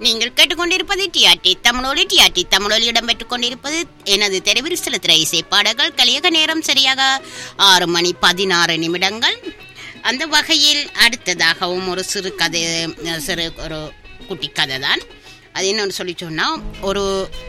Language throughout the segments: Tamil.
நீங்கள் கேட்டுக்கொண்டிருப்பது டிஆர்டி தமிழொலி டிஆர்டி தமிழொலி இடம்பெற்றுக் கொண்டிருப்பது எனது தெருவில் சில திரை இசை பாடல்கள் கலியக நேரம் சரியாக ஆறு மணி பதினாறு நிமிடங்கள் அந்த வகையில் அடுத்ததாகவும் ஒரு சிறு கதை அஹ், சிறு ஒரு குட்டி கதை தான் அது என்னன்னு சொல்லி சொன்னால் ஒரு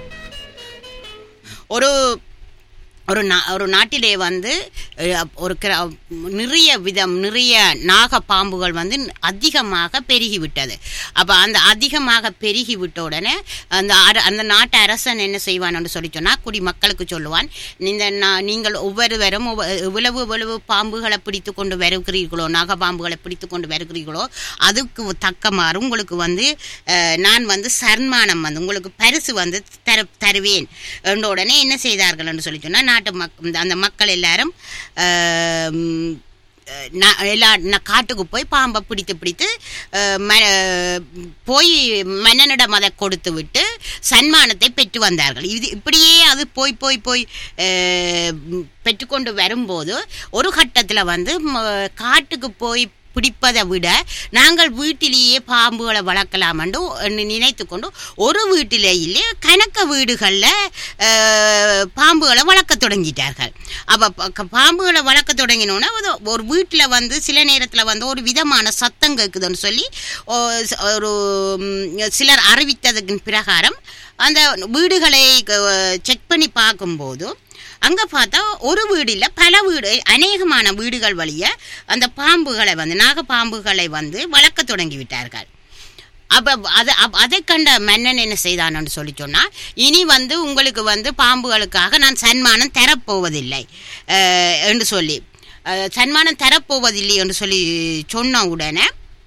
ஒரு ஒரு நா ஒரு நாட்டிலே வந்து அஹ், ஒரு கிர- நிறைய விதம் நிறைய நாக பாம்புகள் வந்து அதிகமாக பெருகிவிட்டது அப்போ அந்த அதிகமாக பெருகி விட்ட உடனே அந்த அர- அந்த நாட்டு அரசன் என்ன செய்வான்னு சொல்லி சொன்னால் குடிமக்களுக்கு சொல்லுவான் இந்த நா- நீங்கள் ஒவ்வொருவரும் ஒவ்வொ- எவ்வளவு எவ்வளவு பாம்புகளை பிடித்து கொண்டு வருகிறீர்களோ நாக பாம்புகளை பிடித்து கொண்டு வருகிறீர்களோ அதுக்கு தக்கமாறு உங்களுக்கு வந்து அஹ், நான் வந்து சன்மானம் வந்து உங்களுக்கு பரிசு வந்து தர தருவேன் என்ற உடனே என்ன செய்தார்கள் என்று சொல்லி சொன்னால் நாட்டு மக் இந்த- அந்த மக்கள் எல்லாரும் அஹ், ம், அஹ், நா- எல்லா நா- காட்டுக்கு போய் பாம்பை பிடித்து பிடித்து அஹ், ம- போய் மன்னனிடம் அதை கொடுத்து விட்டு சன்மானத்தை பெற்று வந்தார்கள் இது இப்படியே அது போய் போய் போய் அஹ், ம், பெற்றுக்கொண்டு வரும்போது ஒரு கட்டத்தில் வந்து ம- காட்டுக்கு போய் பிடிப்பதை விட நாங்கள் வீட்டிலேயே பாம்புகளை வளர்க்கலாம் என்று நினைத்து கொண்டு ஒரு வீட்டிலேயே கணக்க வீடுகளில் பாம்புகளை வளர்க்க தொடங்கிட்டார்கள் அப்போ பாம்புகளை வளர்க்க தொடங்கினோன்னா அது ஒரு வீட்டில் வந்து சில நேரத்தில் வந்து ஒரு விதமான சத்தம் கேட்குதுன்னு சொல்லி ஓ, ச- ஒரு ம், சிலர் அறிவித்ததுக்கு பிரகாரம் அந்த வீடுகளை செக் பண்ணி பார்க்கும்போது அங்கே பார்த்தா ஒரு வீடு இல்லை பல வீடு அநேகமான வீடுகள் வழிய அந்த பாம்புகளை வந்து நாகப்பாம்புகளை வந்து வளர்க்க தொடங்கி விட்டார்கள் அப்போ அதை அப்- அதை கண்ட மன்னன் என்ன செய்தான்னு சொல்லி சொன்னால் இனி வந்து உங்களுக்கு வந்து பாம்புகளுக்காக நான் சன்மானம் தரப்போவதில்லை அஹ், என்று சொல்லி அஹ், சன்மானம் தரப்போவதில்லை என்று சொல்லி சொன்ன உடனே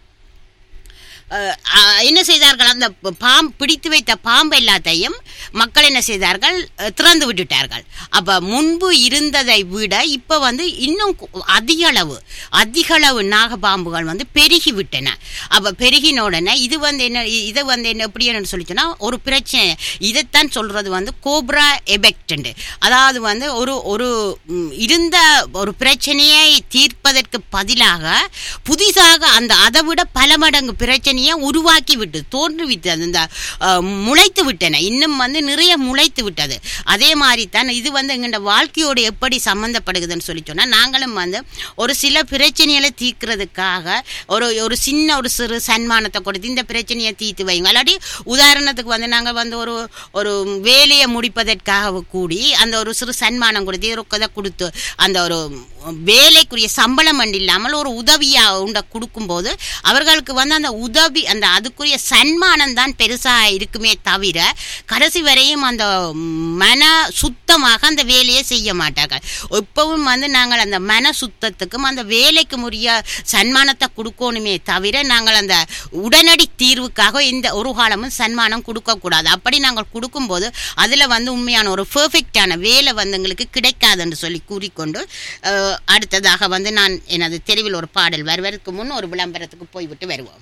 அஹ், அஹ், என்ன செய்தார்கள் அந்த ப- பாம் பிடித்து வைத்த பாம்பு எல்லாத்தையும் மக்கள் என்ன செய்தார்கள் அஹ், திறந்து விட்டுட்டார்கள் அப்ப முன்பு இருந்ததை விட இப்ப வந்து இன்னும் கு- அதிக அளவு அதிக அளவு நாகபாம்புகள் வந்து பெருகி விட்டன அப்ப பெருகின உடனே இது வந்து என்ன இ- இது வந்து என்ன எப்படி என்னன்னு சொல்லி சொன்னா ஒரு பிரச்சனை இதைத்தான் சொல்றது வந்து கோப்ரா எபெக்ட் அதாவது வந்து ஒரு ஒரு ம், இருந்த ஒரு பிரச்சனையை தீர்ப்பதற்கு பதிலாக புதிதாக அந்த அதை விட பல மடங்கு பிரச்சனையை உருவாக்கி விட்டு தோன்றி விட்டது அந்த அஹ், முளைத்து விட்டன இன்னும் வந்து நிறைய முளைத்து விட்டது அதே மாதிரி தான் இது வந்து எங்களோட வாழ்க்கையோடு எப்படி சம்மந்தப்படுகுதுன்னு சொல்லி சொன்னால் நாங்களும் வந்து ஒரு சில பிரச்சனைகளை தீர்க்கிறதுக்காக ஒரு ஒரு சின்ன ஒரு சிறு சன்மானத்தை கொடுத்து இந்த பிரச்சனையை தீர்த்து வைங்க இல்லாட்டி உதாரணத்துக்கு வந்து நாங்கள் வந்து ஒரு ஒரு வேலையை முடிப்பதற்காக கூடி அந்த ஒரு சிறு சன்மானம் கொடுத்து ஒரு இதை கொடுத்து அந்த ஒரு வேலைக்குரிய சம்பளம் அண்டு இல்லாமல் ஒரு உதவியா உண்ட கொடுக்கும்போது அவர்களுக்கு வந்து அந்த உதவி அந்த அதுக்குரிய சன்மானம் தான் பெருசா இருக்குமே தவிர கடைசி வரையும் அந்த மன சுத்தமாக அந்த வேலையை செய்ய மாட்டார்கள் இப்பவும் வந்து நாங்கள் அந்த மன சுத்தத்துக்கும் அந்த வேலைக்கும் உரிய சன்மானத்தை கொடுக்கணுமே தவிர நாங்கள் அந்த உடனடி தீர்வுக்காக இந்த ஒரு காலமும் சன்மானம் கொடுக்கக்கூடாது அப்படி நாங்கள் கொடுக்கும்போது அதில் வந்து உண்மையான ஒரு பெர்ஃபெக்டான வேலை வந்து எங்களுக்கு கிடைக்காதுன்னு சொல்லி கூறிக்கொண்டு அஹ், அடுத்ததாக வந்து நான் எனது தெருவில் ஒரு பாடல் வருவதற்கு முன் ஒரு விளம்பரத்துக்கு போய்விட்டு வருவோம்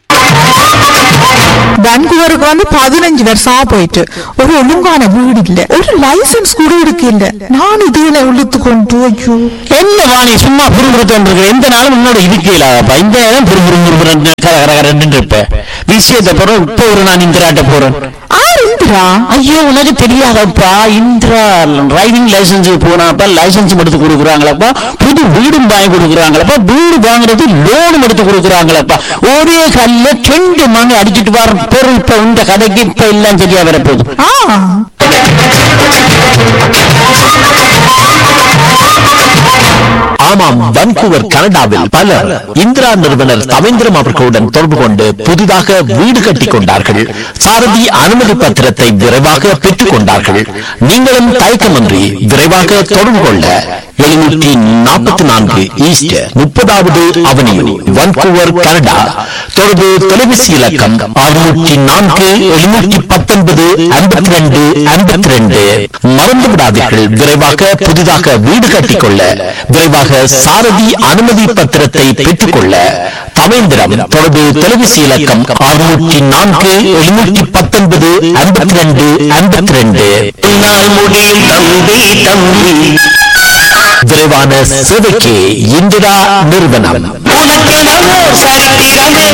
வான்கூவருக்கு வந்து பதினஞ்சு வருஷமா போயிட்டு ஒரு ஒழுங்கான வீடு இல்ல ஒரு லைசன்ஸ் கூட இருக்கு இல்ல நான் இதுல இழுத்து கொண்டு ஐயோ என்ன வாணி சும்மா புருங்குறது இருக்கு எந்த நாளும் முன்னோட இருக்கலாப்பா இந்த நேரம் புரு புரு புரு கர கர கரன்னு இருப்ப விஷயத்தை போறோம் இப்ப ஒரு நான் இந்திராட்ட போறேன் ஆர் இந்திரா ஐயோ உனக்கு தெரியாதப்பா இந்திரா டிரைவிங் லைசன்ஸ் போனாப்பா லைசன்ஸ் எடுத்து கொடுக்குறாங்களப்பா புது வீடும் வாங்கி கொடுக்குறாங்களப்பா வீடு வாங்குறது லோனும் எடுத்து கொடுக்குறாங்களப்பா ஒரே கல்ல ரெண்டு மணி அடிச்சிட்டு வர பொருள் இப்ப இந்த கதைக்கு இப்ப எல்லாம் சரியா வரப்போகுது ஆ ஆமாம் வன்கூவர் கனடாவில் பலர் இந்திரா நிறுவனர் தவேந்திரம் அவர்களுடன் தொடர்பு கொண்டு புதிதாக வீடு கட்டிக் கொண்டார்கள் சாரதி அனுமதி பத்திரத்தை விரைவாக பெற்றுக் கொண்டார்கள் நீங்களும் தயக்கமின்றி விரைவாக தொடர்பு கொள்ள எழுநூற்றி நாற்பத்தி நான்கு ஈஸ்ட் முப்பதாவது அவனியூ வன்கூவர் கனடா தொடர்பு தொலைபேசி இலக்கம் அறுநூற்றி நான்கு எழுநூற்றி பத்தொன்பது ஐம்பத்தி ரெண்டு ஐம்பத்தி ரெண்டு மறந்து விடாதீர்கள் விரைவாக புதிதாக வீடு கட்டிக்கொள்ள விரைவாக சாரதி அனுமதி பத்திரத்தை பெற்றுக்கொள்ள தவேந்திரம் தொடர்பு தொலைபேசி இலக்கம் அறுநூற்றி நான்கு எழுநூற்றி பத்தொன்பது ஐம்பத்தி ரெண்டு ஐம்பத்தி ரெண்டு முடியும் தம்பி தம்பி விரைவான சேவைக்கு இந்திரா நிறுவனம் உனக்கு சரித்திரமே